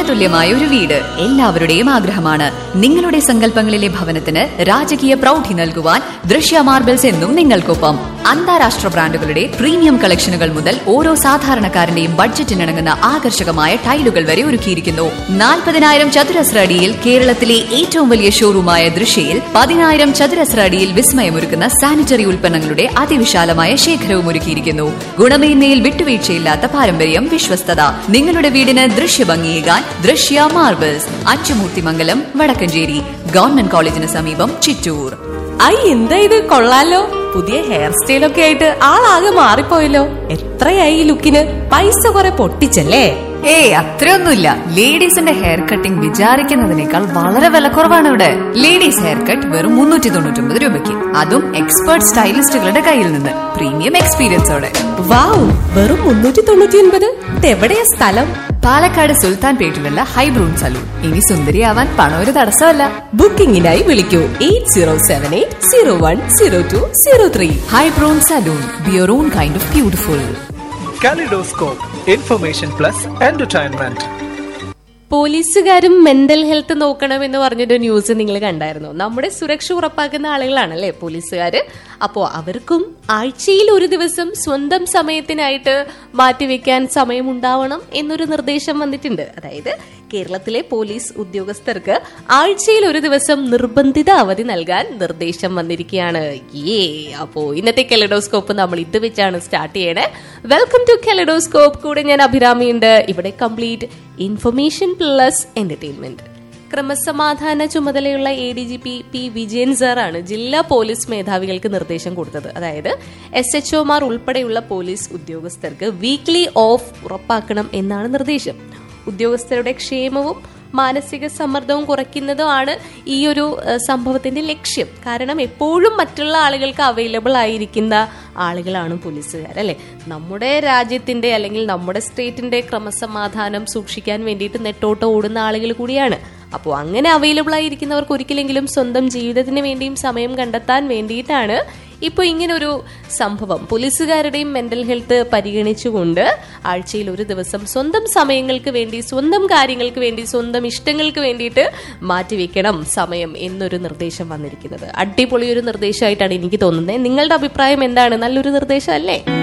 സ്വപ്നതുല്യമായ ഒരു വീട് എല്ലാവരുടെയും ആഗ്രഹമാണ് നിങ്ങളുടെ സങ്കല്പങ്ങളിലെ ഭവനത്തിന് രാജകീയ പ്രൗഢി നൽകുവാൻ ദൃശ്യ മാർബിൾസ് എന്നും നിങ്ങൾക്കൊപ്പം അന്താരാഷ്ട്ര ബ്രാൻഡുകളുടെ പ്രീമിയം കളക്ഷനുകൾ മുതൽ ഓരോ സാധാരണക്കാരന്റെയും ബഡ്ജറ്റിനിണങ്ങുന്ന ആകർഷകമായ ടൈലുകൾ വരെ ഒരുക്കിയിരിക്കുന്നു നാൽപ്പതിനായിരം ചതുരശ്ര അടിയിൽ കേരളത്തിലെ ഏറ്റവും വലിയ ഷോറൂമായ ദൃശ്യയിൽ പതിനായിരം ചതുരശ്ര അടിയിൽ വിസ്മയമൊരുക്കുന്ന സാനിറ്ററി ഉൽപ്പന്നങ്ങളുടെ അതിവിശാലമായ ശേഖരവും ഒരുക്കിയിരിക്കുന്നു ഗുണമേന്മയിൽ വിട്ടുവീഴ്ചയില്ലാത്ത പാരമ്പര്യം വിശ്വസ്തത നിങ്ങളുടെ വീടിന് ദൃശ്യഭംഗിയേകാൻ ദൃശ്യ മാർബിൾസ് അച്ചുമൂർത്തിമംഗലം വടക്കഞ്ചേരി ഗവൺമെന്റ് കോളേജിന് സമീപം ചിറ്റൂർ ഐ എന്താ ഇത് കൊള്ളാലോ പുതിയ ഹെയർ സ്റ്റൈലൊക്കെ ആയിട്ട് ആളാകെ മാറിപ്പോയല്ലോ എത്രയായി ഈ ലുക്കിന് പൈസ കുറെ പൊട്ടിച്ചല്ലേ ഏയ് അത്രയൊന്നുമില്ല ലേഡീസിന്റെ ഹെയർ കട്ടിംഗ് വിചാരിക്കുന്നതിനേക്കാൾ വളരെ വിലക്കുറവാണ് ഇവിടെ ലേഡീസ് ഹെയർ കട്ട് വെറും മുന്നൂറ്റി തൊണ്ണൂറ്റി രൂപയ്ക്ക് അതും എക്സ്പേർട്ട് സ്റ്റൈലിസ്റ്റുകളുടെ കയ്യിൽ നിന്ന് പ്രീമിയം എക്സ്പീരിയൻസോടെ വാവ് വെറും മുന്നൂറ്റി തൊണ്ണൂറ്റി ഒൻപത് ഇതെവിടെയാ സ്ഥലം പാലക്കാട് സുൽത്താൻ പേട്ടിലുള്ള ഹൈബ്രൂൺ സലൂൺ ഇനി സുന്ദരിയാവാൻ പണം ഒരു തടസ്സമല്ല ബുക്കിംഗിനായി വിളിക്കൂ eight zero seven eight zero one zero two zero three ഹൈബ്രൂൺ സലൂൺ ബിയർ ഓൺ kind of beautiful Kaleidoscope, Information Plus Entertainment. പോലീസുകാരും മെന്റൽ ഹെൽത്ത് നോക്കണമെന്ന് പറഞ്ഞൊരു ന്യൂസ് നിങ്ങൾ കണ്ടായിരുന്നു നമ്മുടെ സുരക്ഷ ഉറപ്പാക്കുന്ന ആളുകളാണല്ലേ പോലീസുകാര് അപ്പോ അവർക്കും ആഴ്ചയിൽ ഒരു ദിവസം സ്വന്തം സമയത്തിനായിട്ട് മാറ്റിവെക്കാൻ സമയമുണ്ടാവണം എന്നൊരു നിർദ്ദേശം വന്നിട്ടുണ്ട് അതായത് കേരളത്തിലെ പോലീസ് ഉദ്യോഗസ്ഥർക്ക് ആഴ്ചയിൽ ഒരു ദിവസം നിർബന്ധിത അവധി നൽകാൻ നിർദ്ദേശം വന്നിരിക്കുകയാണ് ഏ അപ്പോ ഇന്നത്തെ കെലഡോസ്കോപ്പ് നമ്മൾ ഇത് വെച്ചാണ് സ്റ്റാർട്ട് ചെയ്യണേ വെൽക്കം ടു കെലഡോസ്കോപ്പ് കൂടെ ഞാൻ അഭിരാമിയുണ്ട് ഇവിടെ കംപ്ലീറ്റ് ഇൻഫർമേഷൻ പ്ലസ് എന്റർടൈൻമെന്റ് ക്രമസമാധാന ചുമതലയുള്ള A D G P P Vijayan സാറാണ് ജില്ലാ പോലീസ് മേധാവികൾക്ക് നിർദ്ദേശം കൊടുത്തത് അതായത് എസ് എച്ച് ഒമാർ ഉൾപ്പെടെയുള്ള പോലീസ് ഉദ്യോഗസ്ഥർക്ക് വീക്ക്ലി ഓഫ് ഉറപ്പാക്കണം എന്നാണ് നിർദ്ദേശം ഉദ്യോഗസ്ഥരുടെ ക്ഷേമവും മാനസിക സമ്മർദ്ദവും കുറയ്ക്കുന്നതുമാണ് ഈ ഒരു ഏഹ്, സംഭവത്തിന്റെ ലക്ഷ്യം കാരണം എപ്പോഴും മറ്റുള്ള ആളുകൾക്ക് അവൈലബിൾ ആയിരിക്കുന്ന ആളുകളാണ് പോലീസുകാർ അല്ലെ നമ്മുടെ രാജ്യത്തിന്റെ അല്ലെങ്കിൽ നമ്മുടെ സ്റ്റേറ്റിന്റെ ക്രമസമാധാനം സൂക്ഷിക്കാൻ വേണ്ടിയിട്ട് നെട്ടോട്ട് ഓടുന്ന ആളുകൾ കൂടിയാണ് അപ്പോൾ അങ്ങനെ അവൈലബിൾ ആയിരിക്കുന്നവർക്ക് ഒരിക്കലെങ്കിലും സ്വന്തം ജീവിതത്തിന് വേണ്ടിയും സമയം കണ്ടെത്താൻ വേണ്ടിയിട്ടാണ് ഇപ്പോൾ ഇങ്ങനെ ഒരു സംഭവം പോലീസുകാരുടെയും മെന്റൽ ഹെൽത്ത് പരിഗണിച്ചുകൊണ്ട് ആഴ്ചയിൽ ഒരു ദിവസം സ്വന്തം സമയങ്ങൾക്ക് വേണ്ടി സ്വന്തം കാര്യങ്ങൾക്ക് വേണ്ടി സ്വന്തം ഇഷ്ടങ്ങൾക്ക് വേണ്ടിയിട്ട് മാറ്റിവെക്കണം സമയം എന്നൊരു നിർദ്ദേശം വന്നിരിക്കുന്നത് അടിപൊളി ഒരു നിർദ്ദേശമായിട്ടാണ് എനിക്ക് തോന്നുന്നത് നിങ്ങളുടെ അഭിപ്രായം എന്താണ് നല്ലൊരു നിർദ്ദേശം അല്ലേ